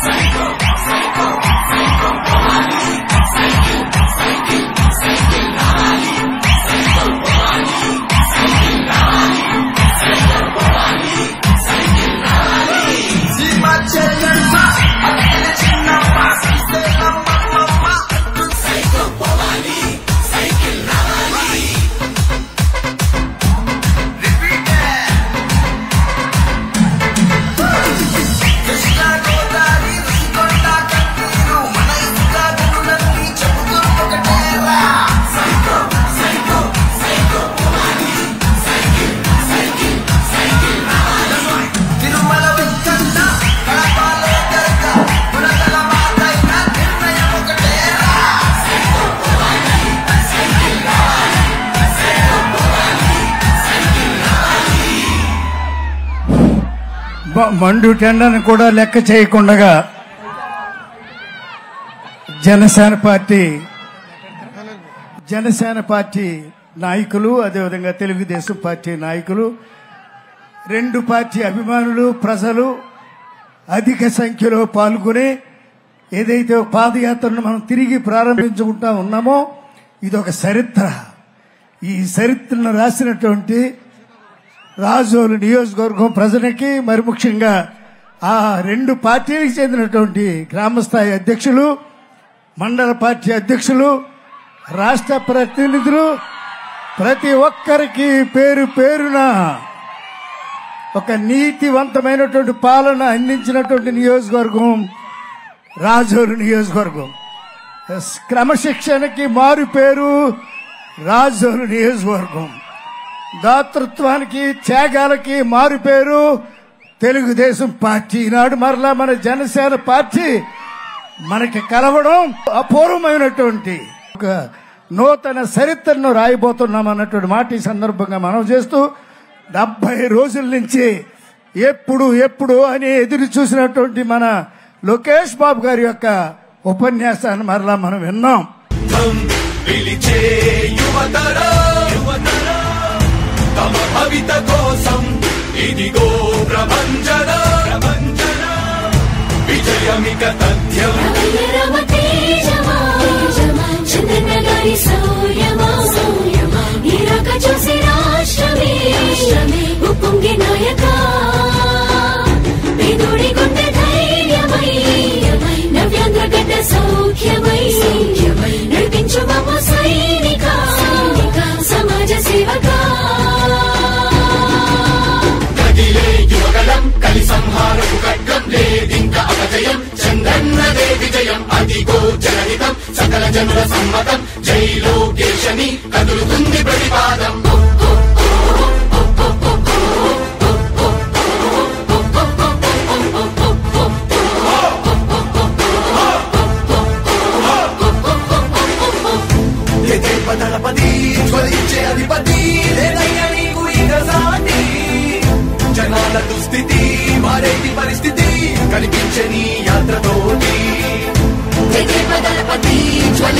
తిరుమల వెంకన్న కడపలో దర్గ పురగల మాతైన నిర్ణయం ఒకటేరా మ- మండు టెండను కూడా లెక్క చేయకుండా జనసేన పార్టీ జనసేన పార్టీ నాయకులు అదేవిధంగా తెలుగుదేశం పార్టీ నాయకులు రెండు పార్టీ అభిమానులు ప్రజలు అధిక సంఖ్యలో పాల్గొని ఏదైతే పాదయాత్రను మనం తిరిగి ప్రారంభించుకుంటా ఉన్నామో ఇది ఒక చరిత్ర ఈ చరిత్రను రాసినటువంటి రాజోలు నియోజకవర్గం ప్రజలకి మరి ముఖ్యంగా ఆ రెండు పార్టీలకు చెందినటువంటి గ్రామస్థాయి అధ్యక్షులు మండల పార్టీ అధ్యక్షులు రాష్ట్ర ప్రతినిధులు ప్రతి ఒక్కరికి పేరు పేరున ఒక నీతివంతమైనటువంటి పాలన అందించినటువంటి నియోజకవర్గం రాజోలు నియోజకవర్గం క్రమశిక్షణకి మారు పేరు రాజోలు నియోజకవర్గం దాతృత్వానికి త్యాగాలకి మారు పేరు తెలుగుదేశం పార్టీ ఈనాడు మరలా మన జనసేన పార్టీ మనకి కలవడం అపూర్వమైనటువంటి ఒక నూతన చరిత్రను రాయబోతున్నాం అన్నటువంటి మాట ఈ సందర్భంగా మనం చేస్తూ డెబ్బై రోజుల నుంచి ఎప్పుడు ఎప్పుడు అని ఎదురు చూసినటువంటి మన లోకేష్ బాబు గారి యొక్క ఉపన్యాసాన్ని మరలా మనం విన్నాం పిలిచే యువతర తమ భవిత కోసం ఇదిగో ప్రభంజన ప్రభంజన విజయమిక తథ్యం రమ తేజమా చంద్రనగరి సౌర్యమా నీరాక చూసి రాష్ట్రమే ఉప్పొంగి నాయక పేదోడి గుండె ధైర్యమై నవ్యాంధ్ర గడ్డ సౌఖ్యమై నడిపించు మమ్మ సైనిక సమాజ సేవకా కదిలే యువగలం కలి సంహారపు ఖడ్గం లేదింక అపజయం చంద్రన్నదే విజయం అదిగో జనహితం సకల జనుల సమ్మతం జై లోకేశని కదులుతుంది ప్రతిపాదం దళపతి జ్వలించే అధిపతి లేదయ్య నీకు ఇక సాటి జనాల దుస్థితి మారేటి పరిస్థితి కనిపించని యాత్రతోటి జగేపదలపతి జ్వల